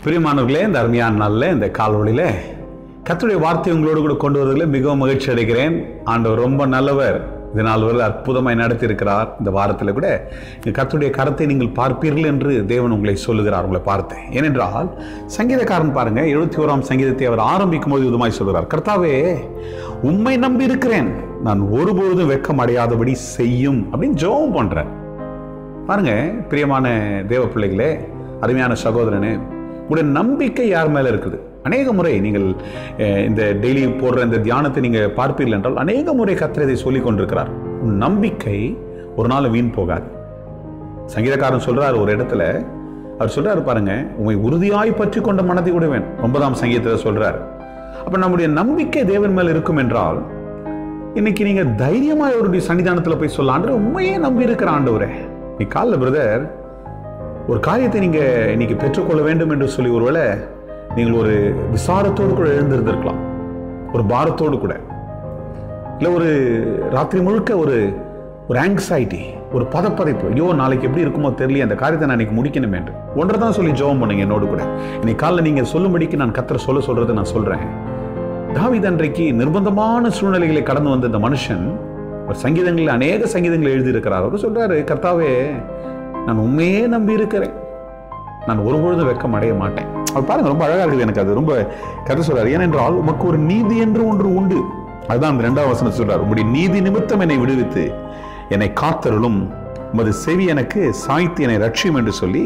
பிரியமானவர்களே இந்த அருமையான நாளில் இந்த கால்வழியில் கர்த்தருடைய வார்த்தை உங்களோடு கூட கொண்டு வருவதில் மிகவும் மகிழ்ச்சி அடைகிறேன் ஆண்டவர் ரொம்ப நல்லவர் இந்த நாள் வரை அற்புதமாய் நடத்தி இருக்கிறார் இந்த வாரத்தில் கூட இந்த கர்த்தருடைய கரத்தை நீங்கள் பார்ப்பீர்கள் என்று தேவன் உங்களை சொல்லுகிறார் உங்களை பார்த்தேன் ஏனென்றால் சங்கீதக்காரன் பாருங்க எழுபத்தி ஓராம் சங்கீதத்தை அவர் ஆரம்பிக்கும் போது விதமாய் சொல்கிறார் கர்த்தாவே உம்மை நம்பி இருக்கிறேன் நான் ஒருபொழுதும் வெட்கம் அடையாதபடி செய்யும் அப்படின்னு ஜெபம் பண்றேன் பாருங்க பிரியமான தேவ பிள்ளைகளே அருமையான சகோதரனே உங்களுடைய நம்பிக்கை யார் மேல இருக்குது அநேக முறை நீங்கள் அஹ், இந்த டெய்லி போடுற இந்த தியானத்தை நீங்க பார்ப்பீர்கள் என்றால் அநேக முறை கர்த்தர் இதை சொல்லிக் கொண்டிருக்கிறார் உன் நம்பிக்கை ஒரு நாள் வீண் போகாது சங்கீதக்காரன் சொல்றார் ஒரு இடத்துல அவர் சொல்றாரு பாருங்க உண்மை உறுதியாய் பற்றி கொண்ட மனதை விடுவேன் ஒன்பதாம் சங்கீதத்தில் சொல்றார் அப்ப நம்முடைய நம்பிக்கை தேவன் மேல் இருக்கும் என்றால் இன்னைக்கு நீங்க தைரியமா அவருடைய சன்னிதானத்துல போய் சொல்ல ஆண்டவர் உண்மையே நம்பி இருக்கிற ஆண்டவரே நீ காலைல பிரதர் ஒரு காரியத்தை நீங்க இன்னைக்கு பெற்றுக்கொள்ள வேண்டும் என்று சொல்லி ஒருவேளை நீங்கள் ஒரு விசாரத்தோடு கூட எழுந்திருந்திருக்கலாம் ஒரு பாரத்தோடு கூட இல்லை ஒரு ராத்திரி முழுக்க ஒரு ஒரு ஆங்ஸைட்டி ஒரு பதப்பதைப்பு ஐயோ நாளைக்கு எப்படி இருக்குமோ தெரியல அந்த காரியத்தை நான் இன்னைக்கு முடிக்கணும் என்று ஒன்றை தான் சொல்லி ஜெபம் பண்ணுங்க என்னோடு கூட இன்னைக்கு காலைல நீங்க சொல்லும்படிக்கு நான் கத்தரை சொல்ல சொல்றதை நான் சொல்றேன் தாவீது அன்றைக்கு நிர்பந்தமான சூழ்நிலைகளை கடந்து வந்த இந்த மனுஷன் ஒரு சங்கீதங்களில் அநேக சங்கீதங்கள் எழுதியிருக்கிறார் அவர் சொல்றாரு கர்த்தாவே நான் உண்மையே நம்பி இருக்கிறேன் நான் ஒருபொழுதும் வெட்கம் அடைய மாட்டேன் அவர் பாருங்க ரொம்ப அழகா இருக்குது எனக்கு அது ரொம்ப கருத்து சொல்றாரு ஏனென்றால் உமக்கு ஒரு நீதி என்று ஒன்று உண்டு அதுதான் அந்த ரெண்டாவது வசனம் சொல்றார் உங்களுடைய நீதி நிமித்தம் என்னை விடுவித்து என்னை காத்தருளும் உமது செவி எனக்கு சாய்த்து என்னை ரட்சியும் என்று சொல்லி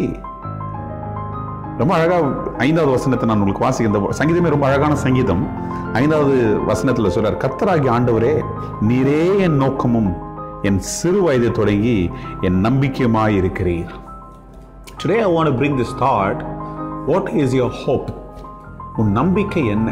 ரொம்ப அழகா ஐந்தாவது வசனத்தை நான் உங்களுக்கு வாசிக்க இந்த சங்கீதமே ரொம்ப அழகான சங்கீதம் ஐந்தாவது வசனத்துல சொல்றார் கர்த்தராகிய ஆண்டவரே நீரே என் நோக்கமும் என் சிறு வயது தொடங்கி என் நம்பிக்கையுமாய் இருக்கிறீர் today I want bring this thought what is your hope உன் நம்பிக்கை என்ன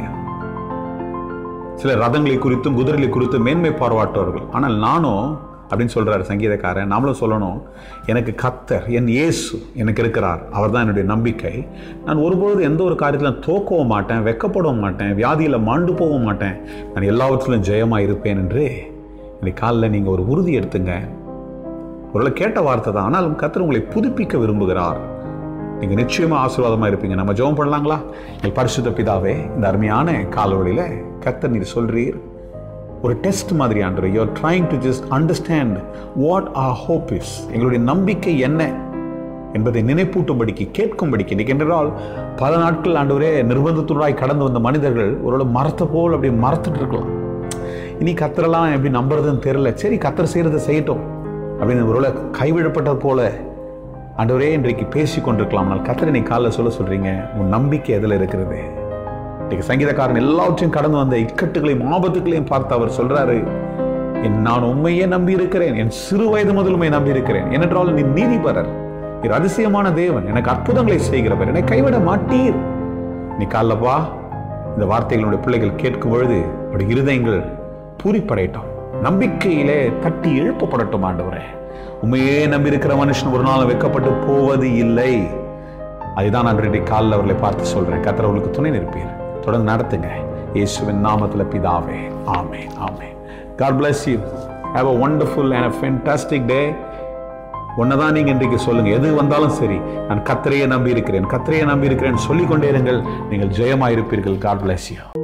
சில ரதங்களை குறித்தும் குதிரைகளை குறித்தும் மேன்மை பாராட்டுவார்கள் ஆனால் நானும் அப்படின்னு சொல்றாரு சங்கீதக்காரன் நாமளும் சொல்லணும் எனக்கு கத்தர் என் இயேசு எனக்கு இருக்கிறார் அவர் தான் என்னுடைய நம்பிக்கை நான் ஒருபொழுது எந்த ஒரு காரியத்திலும் தோக்கவும் மாட்டேன் வெக்கப்படவும் மாட்டேன் வியாதியில் மாண்டு போகவும் மாட்டேன் நான் எல்லாவற்றிலும் ஜெயமாக இருப்பேன் என்று இன்னைக்கு காலில் நீங்கள் ஒரு உறுதி எடுத்துங்க ஒருவேளை கேட்ட வார்த்தை தான் ஆனாலும் கத்தர் உங்களை புதுப்பிக்க விரும்புகிறார் நீங்கள் நிச்சயமாக ஆசீர்வாதமாக இருப்பீங்க நம்ம ஜெபம் பண்ணலாங்களா எங்கள் பரிசுத்த பிதாவே இந்த அருமையான காலவழியில் கத்தர் நீர் சொல்றீர் ஒரு டெஸ்ட் மாதிரி and you're trying to just understand what our hope is எங்களுடைய நம்பிக்கை என்ன என்பதை நினைப்பூட்டும்படிக்கு கேட்கும்படிக்கு இன்னைக்கு என்றால் பல நாட்கள் ஆண்டவரே நிர்பந்தத்துடாய் கடந்து வந்த மனிதர்கள் ஒரு மரத்தை போல் அப்படி மறத்துட்டு இருக்கலாம் இனி கத்தரெல்லாம் எப்படி நம்புறதுன்னு தெரியல சரி கத்தர் செய்யறதை செய்யட்டும் அப்படின்னு ஒருவேளை கைவிடப்பட்டது போல ஆண்டவரே இன்றைக்கு பேசி கொண்டிருக்கலாம் ஆனால் கத்தர் இன்னைக்கு காலைல சொல்ல சொல்றீங்க உன் நம்பிக்கை எதில் இருக்கிறது இன்னைக்கு சங்கீதக்காரன் எல்லாவற்றையும் கடந்து வந்த இக்கட்டுகளையும் ஆபத்துகளையும் பார்த்து அவர் சொல்றாரு என் நான் உண்மையே நம்பி இருக்கிறேன் என் சிறு வயது முதல் உண்மை நம்பி இருக்கிறேன் ஏனென்றால் நீ நீதிபரர் நீர் அதிசயமான தேவன் எனக்கு அற்புதங்களை செய்கிறவர் என்னை கைவிட மாட்டீர் நீ காலப்பா இந்த வார்த்தைகளுடைய பிள்ளைகள் கேட்கும் பொழுது அவருடைய இருதயங்கள் பூரிப்படையட்டும் நம்பிக்கையிலே தட்டி எழுப்பப்படட்டும் ஆண்டவரே உண்மையே நம்பி இருக்கிற மனுஷன் ஒரு நாள் வைக்கப்பட்டு போவது இல்லை அதுதான் நான் இன்றைக்கு காலில் அவர்களை பார்த்து சொல்றேன் கத்தர் அவர்களுக்கு துணை நிற்பீர் தொடர்ந்து நடத்துங்க இயேசுவின் நாமத்தில் பிதாவே ஆமே ஆமே God bless you have a wonderful and a fantastic day ஒன்னதான் நீங்க இன்றைக்கு சொல்லுங்க எது வந்தாலும் சரி நான் கத்தரையே நம்பி இருக்கிறேன் கத்தரையே நம்பி இருக்கிறேன் சொல்லிக்கொண்டே இருங்கள் நீங்கள் ஜெயமாயிருப்பீர்கள் காட் bless you